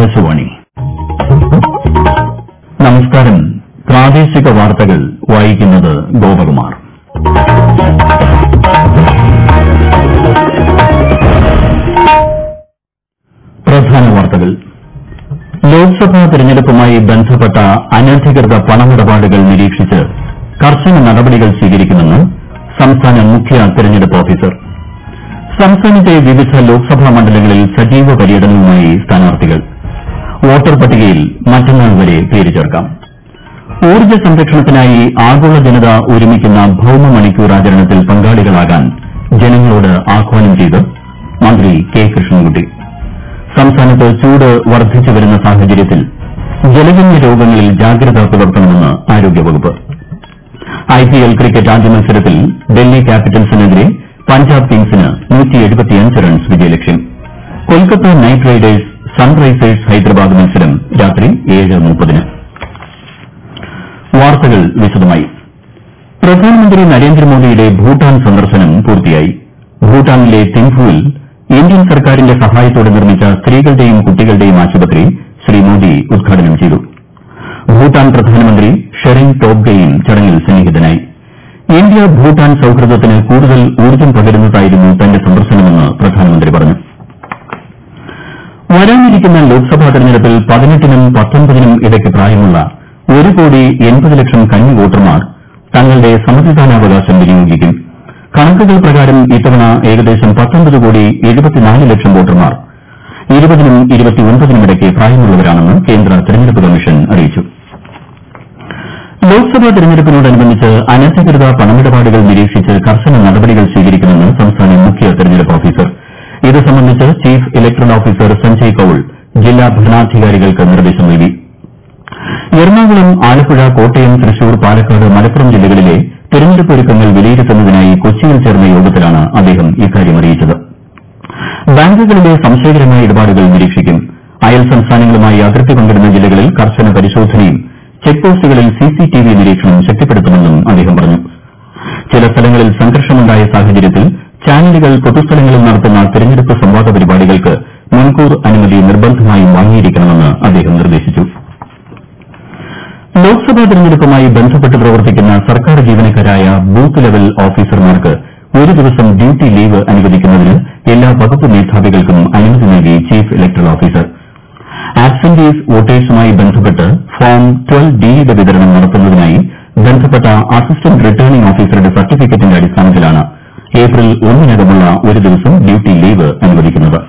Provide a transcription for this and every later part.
ആകാശവാണി നമസ്കാരം പ്രാദേശിക വാർത്തകൾ വായിക്കുന്നത് ഗോപകുമാർ പ്രധാന വാർത്തകൾ ലോക്സഭാ തെരഞ്ഞെടുപ്പുമായി ബന്ധപ്പെട്ട അനധികൃത പണമിടപാടുകൾ നിരീക്ഷിച്ച് കർശന നടപടികൾ സ്വീകരിക്കുമെന്ന് സംസ്ഥാന മുഖ്യ തെരഞ്ഞെടുപ്പ് ഓഫീസർ സംസ്ഥാനത്തെ വിവിധ ലോക്സഭാ മണ്ഡലങ്ങളിൽ സജീവ പര്യടനവുമായി സ്ഥാനാർത്ഥികൾ വോട്ടർ പട്ടികയിൽ മറ്റന്നാൾ വരെ പേര് ചേർക്കാം ഊർജ്ജ സംരക്ഷണത്തിനായി ആഗോള ജനത ഒരുമിക്കുന്ന ഭൌമ മണിക്കൂർ ആചരണത്തിൽ പങ്കാളികളാകാൻ ജനങ്ങളോട് ആഹ്വാനം ചെയ്ത് മന്ത്രി കെ കൃഷ്ണൻകുട്ടി സംസ്ഥാനത്ത് ചൂട് വർദ്ധിച്ചു വരുന്ന സാഹചര്യത്തിൽ ജലജന്യ രോഗങ്ങളിൽ ജാഗ്രത പുലർത്തണമെന്ന് ആരോഗ്യവകുപ്പ് ഐപിഎൽ ക്രിക്കറ്റ് ആദ്യ മത്സരത്തിൽ ഡൽഹി ക്യാപിറ്റൽസിനെതിരെ പഞ്ചാബ് കിങ്സിന് റൺസ് വിജയലക്ഷ്യം Kolkata Knight Riders Sunrisers Hyderabad മത്സരം രാത്രി ഏഴ് മുപ്പതിന് വാർത്തകൾ വിശദമായി പ്രധാനമന്ത്രി നരേന്ദ്രമോദിയുടെ ഭൂട്ടാൻ സന്ദർശനം പൂർത്തിയായി ഭൂട്ടാനിലെ തിംഫുവിൽ ഇന്ത്യൻ സർക്കാരിന്റെ സഹായത്തോടെ നിർമ്മിച്ച സ്ത്രീകളുടെയും കുട്ടികളുടെയും ആശുപത്രി ശ്രീ മോദി ഉദ്ഘാടനം ചെയ്തു ഭൂട്ടാൻ പ്രധാനമന്ത്രി ഷെറിംഗ് ടോബ്ഗെയും ചടങ്ങിൽ സന്നിഹിതനായി ഇന്ത്യ ഭൂട്ടാൻ സൌഹൃദത്തിന് കൂടുതൽ ഊർജ്ജം പകരുന്നതായിരുന്നു തന്റെ സന്ദർശനമെന്ന് പ്രധാനമന്ത്രി പറഞ്ഞു വരാനിരിക്കുന്ന ലോക്സഭാ തെരഞ്ഞെടുപ്പിൽ പതിനെട്ടിനും പത്തൊൻപതിനും ഇടയ്ക്ക് പ്രായമുള്ള ഒരു കോടി എൺപത് ലക്ഷം കന്നി വോട്ടർമാർ തങ്ങളുടെ സമ്മതിദാനാവകാശം വിനിയോഗിക്കും കണക്കുകൾ പ്രകാരം ഇത്തവണ ഏകദേശം പത്തൊൻപത് കോടി എഴുപത്തിനാല് ലക്ഷം വോട്ടർമാർ ഇരുപതിനും ഇരുപത്തിയൊൻപതിനും ഇടയ്ക്ക് പ്രായമുള്ളവരാണെന്ന് കേന്ദ്ര തെരഞ്ഞെടുപ്പ് കമ്മീഷൻ അറിയിച്ചു ലോക്സഭാ തെരഞ്ഞെടുപ്പിനോടനുബന്ധിച്ച് അനധികൃത പണമിടപാടുകൾ നിരീക്ഷിച്ച് കർശന നടപടികൾ സ്വീകരിക്കുമെന്ന് സംസ്ഥാന മുഖ്യ തെരഞ്ഞെടുപ്പ് ഓഫീസർ ഇത് സംബന്ധിച്ച് chief electoral officer Sanjay Kaul ജില്ലാ ഭരണാധികാരികൾക്ക് നിർദ്ദേശം നൽകി എറണാകുളം ആലപ്പുഴ കോട്ടയം തൃശൂർ പാലക്കാട് മലപ്പുറം ജില്ലകളിലെ തെരഞ്ഞെടുപ്പ് ഒരുക്കങ്ങൾ വിലയിരുത്തുന്നതിനായി കൊച്ചിയിൽ ചേർന്ന യോഗത്തിലാണ് അദ്ദേഹം ഇക്കാര്യം അറിയിച്ചത് ബാങ്കുകളിലെ സംശയകരമായ ഇടപാടുകൾ നിരീക്ഷിക്കും അയൽ സംസ്ഥാനങ്ങളുമായി അതിർത്തി പങ്കിടുന്ന ജില്ലകളിൽ കർശന പരിശോധനയും ചെക്ക് പോസ്റ്റുകളിൽ സിസിടിവി നിരീക്ഷണം ശക്തിപ്പെടുത്തുമെന്നും അദ്ദേഹം പറഞ്ഞു ചില സ്ഥലങ്ങളിൽ സംഘർഷമുണ്ടായ സാഹചര്യത്തിൽ ചാനലുകൾ പൊതുസ്ഥലങ്ങളിൽ നടത്തുന്ന തെരഞ്ഞെടുപ്പ് സംവാദ പരിപാടികൾക്ക് മുൻകൂർ അനുമതി നിർബന്ധമായും വാങ്ങിയിരിക്കണമെന്ന് അദ്ദേഹം നിർദ്ദേശിച്ചു ലോക്സഭാ തെരഞ്ഞെടുപ്പുമായി ബന്ധപ്പെട്ട് പ്രവർത്തിക്കുന്ന സർക്കാർ ജീവനക്കാരായ ബൂത്ത് ലെവൽ ഓഫീസർമാർക്ക് ഒരു ദിവസം ഡ്യൂട്ടി ലീവ് അനുവദിക്കുന്നതിന് എല്ലാ വകുപ്പ് മേധാവികൾക്കും അനുമതി നൽകി ചീഫ് ഇലക്ടറൽ ഓഫീസർ ആബ്സെന്റീസ് വോട്ടേഴ്സുമായി ബന്ധപ്പെട്ട് ഫോം ട്വൽവ് ഡിയുടെ വിതരണം നടത്തുന്നതിനായി ബന്ധപ്പെട്ട അസിസ്റ്റന്റ് റിട്ടേണിംഗ് ഓഫീസറുടെ സർട്ടിഫിക്കറ്റിന്റെ അടിസ്ഥാനത്തിലാണ് ഏപ്രിൽ ഒന്നിനകമുള്ള ഒരു ദിവസം ഡ്യൂട്ടി ലീവ് അനുവദിക്കുന്നത്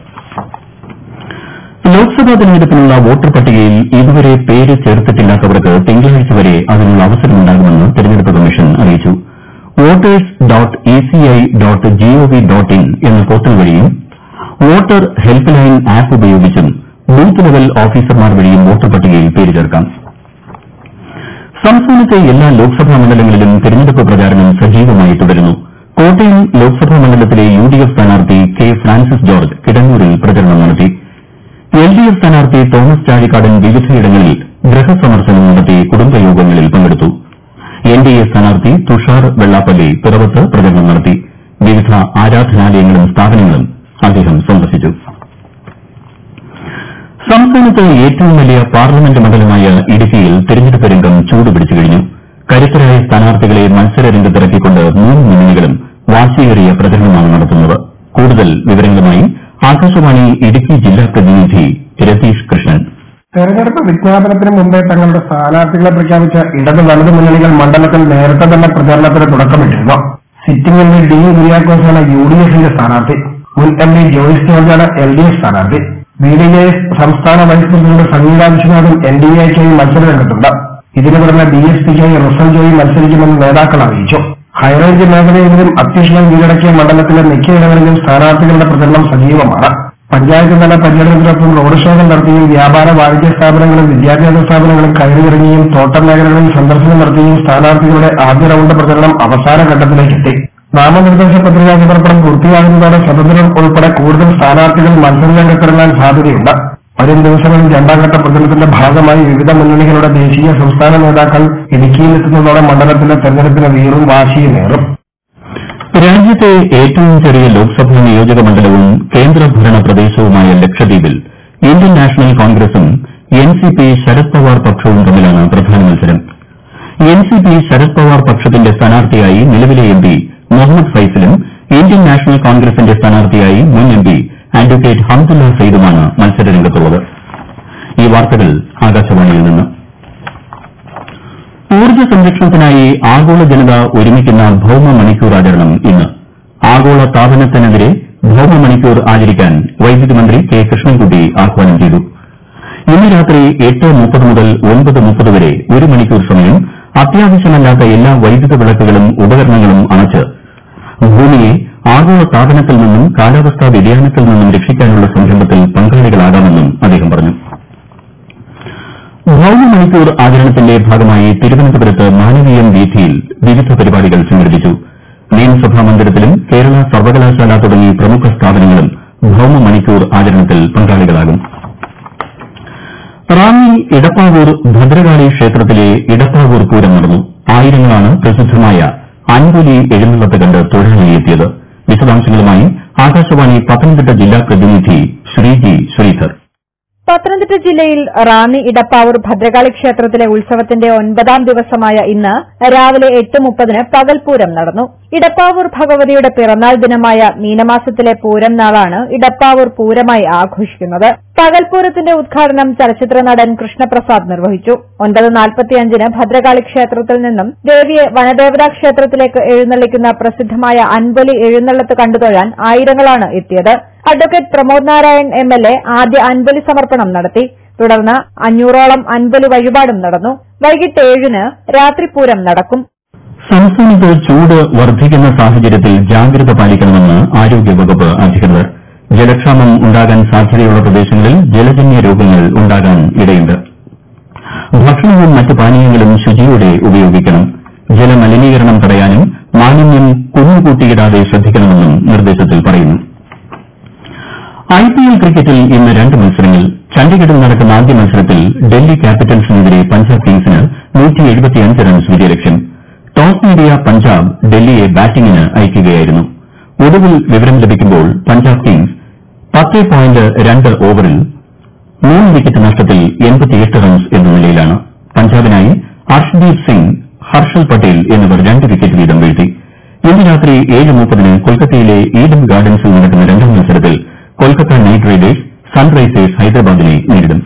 ലോക്സഭാ തെരഞ്ഞെടുപ്പിനുള്ള വോട്ടർ പട്ടികയിൽ ഇതുവരെ പേര് ചേർത്തിട്ടില്ലാത്തവർക്ക് തിങ്കളാഴ്ച വരെ അതിനുള്ള അവസരമുണ്ടാകുമെന്ന് തെരഞ്ഞെടുപ്പ് കമ്മീഷൻ അറിയിച്ചു voters dot ECI dot GOV dot in എന്ന പോർട്ടൽ വഴിയും വോട്ടർ ഹെൽപ്പ് ലൈൻ ആപ്പ് ഉപയോഗിച്ചും ബൂത്ത് ലെവൽ ഓഫീസർമാർ വഴിയും വോട്ടർ പട്ടികയിൽ പേര് ചേർക്കാം സംസ്ഥാനത്തെ എല്ലാ ലോക്സഭാ മണ്ഡലങ്ങളിലും തെരഞ്ഞെടുപ്പ് പ്രചാരണം സജീവമായി തുടരുന്നു കോട്ടയം ലോക്സഭാ മണ്ഡലത്തിലെ യുഡിഎഫ് സ്ഥാനാർത്ഥി കെ ഫ്രാൻസിസ് ജോർജ് കിടങ്ങൂരിൽ പ്രചരണം നടത്തി എൽഡിഎഫ് സ്ഥാനാർത്ഥി തോമസ് ചാഴിക്കാടൻ വിവിധയിടങ്ങളിൽ ഗൃഹസന്ദർശനം നടത്തി കുടുംബയോഗങ്ങളിൽ പങ്കെടുത്തു എൻഡിഎ സ്ഥാനാർത്ഥി തുഷാർ വെള്ളാപ്പള്ളി പിറവത്ത് പ്രചരണം നടത്തി വിവിധ ആരാധനാലയങ്ങളും സ്ഥാപനങ്ങളും അദ്ദേഹം സന്ദർശിച്ചു സംസ്ഥാനത്ത് ഏറ്റവും വലിയ പാർലമെന്റ് മണ്ഡലമായ ഇടുക്കിയിൽ തെരഞ്ഞെടുപ്പ് രംഗം ചൂടുപിടിച്ചു കഴിഞ്ഞു കരുത്തരായ സ്ഥാനാർത്ഥികളെ മത്സര രംഗത്തിറക്കിക്കൊണ്ട് മൂന്ന് മുന്നണികളും വാശിയേറിയ പ്രചരണമാണ് നടത്തുന്നത് കൂടുതൽ വിവരങ്ങളുമായി ആകാശവാണി ഇടുക്കി ജില്ലാ പ്രതിനിധി രതീഷ് കൃഷ്ണൻ തെരഞ്ഞെടുപ്പ് വിജ്ഞാപനത്തിന് മുമ്പേ തങ്ങളുടെ സ്ഥാനാർത്ഥികളെ പ്രഖ്യാപിച്ച ഇടത് വലത് മുന്നണികൾ മണ്ഡലത്തിൽ നേരത്തെ തന്നെ പ്രചാരണത്തിന് തുടക്കമിട്ടിരുന്നു സിറ്റിംഗ് എം പി ഡി കുര്യാക്കോസാണ് യു ഡി എഫിന്റെ സ്ഥാനാർത്ഥി മുൻ എം പി ജോയിസ് ജോർജാണ് എൽ ഡി എഫ് സ്ഥാനാർത്ഥി ബി ഡി ജെ എസ് സംസ്ഥാന വൈസ് പ്രസിഡന്റ് സംഗീത വിശ്വനാഥും എൻ ഡി എക്കായി മത്സര രംഗത്തുണ്ട് ഇതിനു പുറമെ ബി എസ് പിക്കായി റസൽ ജോയി മത്സരിക്കുമെന്ന് നേതാക്കൾ അറിയിച്ചു ഹൈറേഞ്ച് മേഖലയിലും അത്യുഷ്ണം കീഴടക്കിയ മണ്ഡലത്തിലെ മിക്കയിടങ്ങളിലും സ്ഥാനാർത്ഥികളുടെ പ്രചരണം സജീവമാണ് പഞ്ചായത്ത് തല പര്യടനത്തിനൊപ്പം റോഡ് ഷോകൾ നടത്തിയും വ്യാപാര വാണിജ്യ സ്ഥാപനങ്ങളും വിദ്യാഭ്യാസ സ്ഥാപനങ്ങളും കയറിയിറങ്ങിയും തോട്ടം മേഖലകളിൽ സന്ദർശനം നടത്തിയും സ്ഥാനാർത്ഥികളുടെ ആദ്യ റൌണ്ട് പ്രചരണം അവസാന ഘട്ടത്തിലേക്കെത്തി നാമനിർദ്ദേശ പത്രികാ സമർപ്പണം പൂർത്തിയാകുന്നതോടെ സ്വതന്ത്രർ ഉൾപ്പെടെ കൂടുതൽ സ്ഥാനാർത്ഥികൾ മത്സരരംഗത്തിറങ്ങാൻ സാധ്യതയുണ്ട് വരും ദിവസങ്ങളിൽ രണ്ടാംഘട്ട പ്രചരണത്തിന്റെ ഭാഗമായി വിവിധ മുന്നണികളുടെ ദേശീയ സംസ്ഥാന നേതാക്കൾ ഇടുക്കിയിലെത്തുന്നതോടെ മണ്ഡലത്തിലെ തെരഞ്ഞെടുപ്പിന് വീറും വാശിയുമേറും രാജ്യത്തെ ഏറ്റവും ചെറിയ ലോക്സഭാ നിയോജക മണ്ഡലവും കേന്ദ്രഭരണ പ്രദേശവുമായ ലക്ഷദ്വീപിൽ ഇന്ത്യൻ നാഷണൽ കോൺഗ്രസും എൻസിപി ശരത് പവാർ പക്ഷവും തമ്മിലാണ് പ്രധാന മത്സരം എൻസിപി ശരത് പവാർ പക്ഷത്തിന്റെ സ്ഥാനാർത്ഥിയായി നിലവിലെ എംപി മുഹമ്മദ് ഫൈസലും ഇന്ത്യൻ നാഷണൽ കോൺഗ്രസിന്റെ സ്ഥാനാർത്ഥിയായി മുൻ എംപി അഡ്വക്കേറ്റ് ഹംദുല്ല സയ്യിദുമാണ് മത്സരരംഗത്തുള്ളത് ഈ വാർത്തകൾ ആകാശവാണിയിൽ നിന്ന് ഊർജ്ജ സംരക്ഷണത്തിനായി ആഗോള ജനത ഒരുമിക്കുന്ന ഭൌമ മണിക്കൂർ ആചരണം ഇന്ന് ആഗോള താപനത്തിനെതിരെ ഭൌമ മണിക്കൂർ ആചരിക്കാൻ വൈദ്യുതി മന്ത്രി കെ കൃഷ്ണൻകുട്ടി ആഹ്വാനം ചെയ്തു ഇന്ന് രാത്രി എട്ട് മുപ്പത് മുതൽ ഒൻപത് മുപ്പത് വരെ ഒരു മണിക്കൂർ സമയം അത്യാവശ്യമല്ലാത്ത എല്ലാ വൈദ്യുത വിളക്കുകളും ഉപകരണങ്ങളും അണച്ച് ഭൂമിയെ ആഗോള താപനത്തിൽ നിന്നും കാലാവസ്ഥാ വ്യതിയാനത്തിൽ നിന്നും രക്ഷിക്കാനുള്ള സംരംഭത്തിൽ പങ്കാളികളാകാമെന്നും അദ്ദേഹം പറഞ്ഞു ഭൌമ മണിക്കൂർ ആചരണത്തിന്റെ ഭാഗമായി തിരുവനന്തപുരത്ത് മാനവീയം വീഥിയിൽ വിവിധ പരിപാടികൾ സംഘടിപ്പിച്ചു നിയമസഭാ മന്ദിരത്തിലും കേരള സർവകലാശാല തുടങ്ങി പ്രമുഖ സ്ഥാപനങ്ങളും ഭൌമ മണിക്കൂർ ആചരണത്തിൽ പങ്കാളികളാകും റാന്നി ഇടപ്പാവൂർ ഭദ്രകാളി ക്ഷേത്രത്തിലെ ഇടപ്പാവൂർ പൂരം നടന്നു ആയിരങ്ങളാണ് പ്രസിദ്ധമായ അൻപൊലി എഴുന്നള്ളത്ത് കണ്ട് തൊഴിലാളിയെത്തിയത് വിശദാംശങ്ങളുമായി ആകാശവാണി പത്തനംതിട്ട ജില്ലാ പ്രതിനിധി ശ്രീജി ശ്രീധർ പത്തനംതിട്ട ജില്ലയിൽ റാന്നി ഇടപ്പാവൂർ ഭദ്രകാളി ക്ഷേത്രത്തിലെ ഉത്സവത്തിന്റെ ഒൻപതാം ദിവസമായ ഇന്ന് രാവിലെ എട്ട് മുപ്പതിന് പകൽപൂരം നടന്നു ഇടപ്പാവൂർ ഭഗവതിയുടെ പിറന്നാൾ ദിനമായ മീനമാസത്തിലെ പൂരം നാളാണ് ഇടപ്പാവൂർ പൂരമായി ആഘോഷിക്കുന്നത് പകൽപൂരത്തിന്റെ ഉദ്ഘാടനം ചലച്ചിത്ര നടൻ കൃഷ്ണപ്രസാദ് നിർവഹിച്ചു ഒൻപത് നാൽപ്പത്തിയഞ്ചിന് ഭദ്രകാളി ക്ഷേത്രത്തിൽ നിന്നും ദേവിയെ വനദേവതാ ക്ഷേത്രത്തിലേക്ക് എഴുന്നള്ളിക്കുന്ന പ്രസിദ്ധമായ അൻപൊലി എഴുന്നള്ളത്ത് കണ്ടുതൊഴാൻ ആയിരങ്ങളാണ് എത്തിയത് advocate Pramod Narayan M L A ആദ്യ അൻപൊലി സമർപ്പണം നടത്തി തുടർന്ന് അഞ്ഞൂറോളം അൻപൊലി വഴിപാടും നടന്നു വൈകിട്ട് ഏഴിന് രാത്രിപൂരം നടക്കും സംസ്ഥാനത്ത് ചൂട് വർദ്ധിക്കുന്ന സാഹചര്യത്തിൽ ജാഗ്രത പാലിക്കണമെന്ന് ആരോഗ്യവകുപ്പ് അധികൃതർ ജലക്ഷാമം ഉണ്ടാകാൻ സാധ്യതയുള്ള പ്രദേശങ്ങളിൽ ജലജന്യ രോഗങ്ങൾ ഉണ്ടാകാൻ ഇടയുണ്ട് ഭക്ഷണവും മറ്റ് പാനീയങ്ങളും ശുചിയോടെ ഉപയോഗിക്കണം ജലമലിനീകരണം തടയാനും മാലിന്യം കുന്നുകൂട്ടിയിടാതെ ശ്രദ്ധിക്കണമെന്നും നിർദ്ദേശത്തിൽ പറയുന്നു ഐപിഎൽ ക്രിക്കറ്റിൽ ഇന്ന് രണ്ട് മത്സരങ്ങൾ ചണ്ഡിഗഡിൽ നടക്കുന്ന ആദ്യ മത്സരത്തിൽ ഡൽഹി ക്യാപിറ്റൽസിനെതിരെ പഞ്ചാബ് കിങ്സിന് റൺസ് വിജയലക്ഷ്യം ടോസ് നേടിയ പഞ്ചാബ് ഡൽഹിയെ ബാറ്റിംഗിന് അയക്കുകയായിരുന്നു ഒടുവിൽ വിവരം ലഭിക്കുമ്പോൾ പഞ്ചാബ് കിങ്സ് പത്ത് പോയിന്റ് രണ്ട് ഓവറിൽ മൂന്ന് വിക്കറ്റ് നഷ്ടത്തിൽ റൺസ് എന്ന നിലയിലാണ് പഞ്ചാബിനായി അർഷ്ദീപ് സിംഗ് ഹർഷൽ പട്ടേൽ എന്നിവർ രണ്ട് വിക്കറ്റ് വീതം വീഴ്ത്തി ഇന്ന് രാത്രി ഏഴ് മുപ്പതിന് കൊൽക്കത്തയിലെ ഈഡൻ ഗാർഡൻസിൽ നടക്കുന്ന രണ്ടാം മത്സരത്തിൽ കൊൽക്കത്ത നൈറ്റ് റൈഡേഴ്സ് സൺറൈസേഴ്സ് ഹൈദരാബാദിനെ നേരിടും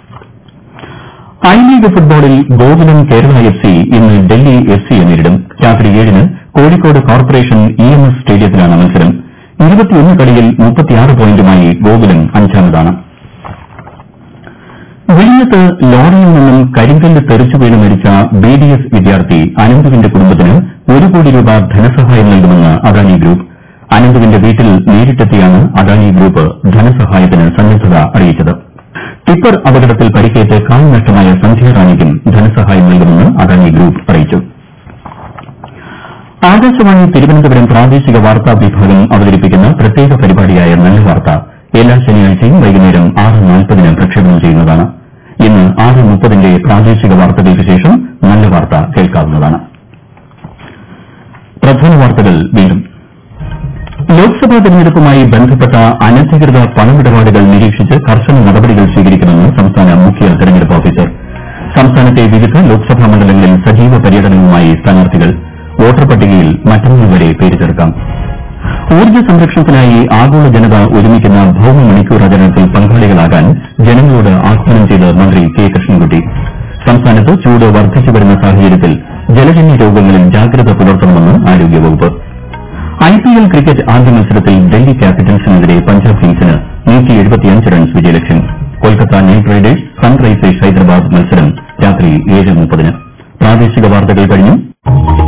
ഐ ലീഗ് ഫുട്ബോളിൽ ഗോകുലം കേരള എഫ് സി ഇന്ന് ഡൽഹി എഫ് സിയെ നേരിടും രാത്രി ഏഴിന് Kozhikode corporation E M S സ്റ്റേഡിയത്തിലാണ് മത്സരം ഇരുപത്തിയൊന്ന് കളിയിൽ മുപ്പത്തിയാറ് പോയിന്റുമായി ഗോകുലം അഞ്ചാമതാണ് വിഴിഞ്ഞത്ത് ലോറിയിൽ നിന്നും കരിങ്കല്ല് തെറിച്ചു വീണ് മരിച്ച ബി ഡി എസ് വിദ്യാർത്ഥി അനന്തുവിന്റെ കുടുംബത്തിന് ഒരു കോടി രൂപ ധനസഹായം നൽകുമെന്ന് അദാനി ഗ്രൂപ്പ് അനന്തുവിന്റെ വീട്ടിൽ നേരിട്ടെത്തിയാണ് അദാനി ഗ്രൂപ്പ് ധനസഹായത്തിന് സന്നദ്ധത അറിയിച്ചത് ടിപ്പർ അപകടത്തിൽ പരിക്കേറ്റ് കാൽ നഷ്ടമായ സന്ധ്യ റാണിക്കും ധനസഹായം നൽകുമെന്ന് അദാനി ഗ്രൂപ്പ് അറിയിച്ചു ആകാശവാണി തിരുവനന്തപുരം പ്രാദേശിക വാർത്താ വിഭാഗം അവതരിപ്പിക്കുന്ന പ്രത്യേക പരിപാടിയായ നല്ല വാർത്ത എല്ലാ ശനിയാഴ്ചയും വൈകുന്നേരം ആറ് നാൽപ്പതിന് പ്രക്ഷേപണം ചെയ്യുന്നതാണ് ഇന്ന് ആറ് മുപ്പതിന്റെ പ്രാദേശിക വാർത്തകൾക്ക് ശേഷം നല്ല വാർത്ത കേൾക്കാവുന്നതാണ് പ്രധാന വാർത്തകൾ വീണ്ടും ലോക്സഭാ തെരഞ്ഞെടുപ്പുമായി ബന്ധപ്പെട്ട അനധികൃത പണമിടപാടുകൾ നിരീക്ഷിച്ച് കർശന നടപടികൾ സ്വീകരിക്കുമെന്ന് സംസ്ഥാന മുഖ്യ തെരഞ്ഞെടുപ്പ് ഓഫീസർ സംസ്ഥാനത്തെ വിവിധ ലോക്സഭാ മണ്ഡലങ്ങളിൽ സജീവ പര്യടനവുമായി സ്ഥാനാർത്ഥികൾ വോട്ടർ പട്ടികയിൽ മറ്റന്നാൾ വരെ പേര് ചേർക്കാം ഊർജ്ജ സംരക്ഷണത്തിനായി ആഗോള ജനത ഒരുമിക്കുന്ന ഭൌമ മണിക്കൂർ ആചരണത്തിൽ പങ്കാളികളാകാൻ ജനങ്ങളോട് ആഹ്വാനം ചെയ്ത് മന്ത്രി കെ കൃഷ്ണൻകുട്ടി സംസ്ഥാനത്ത് ചൂട് വർദ്ധിച്ചുവരുന്ന സാഹചര്യത്തിൽ ജലജന്യ രോഗങ്ങളിൽ ജാഗ്രത പുലർത്തണമെന്ന് ആരോഗ്യവകുപ്പ് ഐപിഎൽ ക്രിക്കറ്റ് ആദ്യ മത്സരത്തിൽ ഡൽഹി ക്യാപിറ്റൽസിനെതിരെ പഞ്ചാബ് കിങ്സിന് റൺസ് വിജയലക്ഷ്യം Kolkata Knight Riders Sunrisers Hyderabad മത്സരം രാത്രി ഏഴ് മുപ്പതിന് പ്രാദേശിക വാർത്തകൾ കഴിഞ്ഞു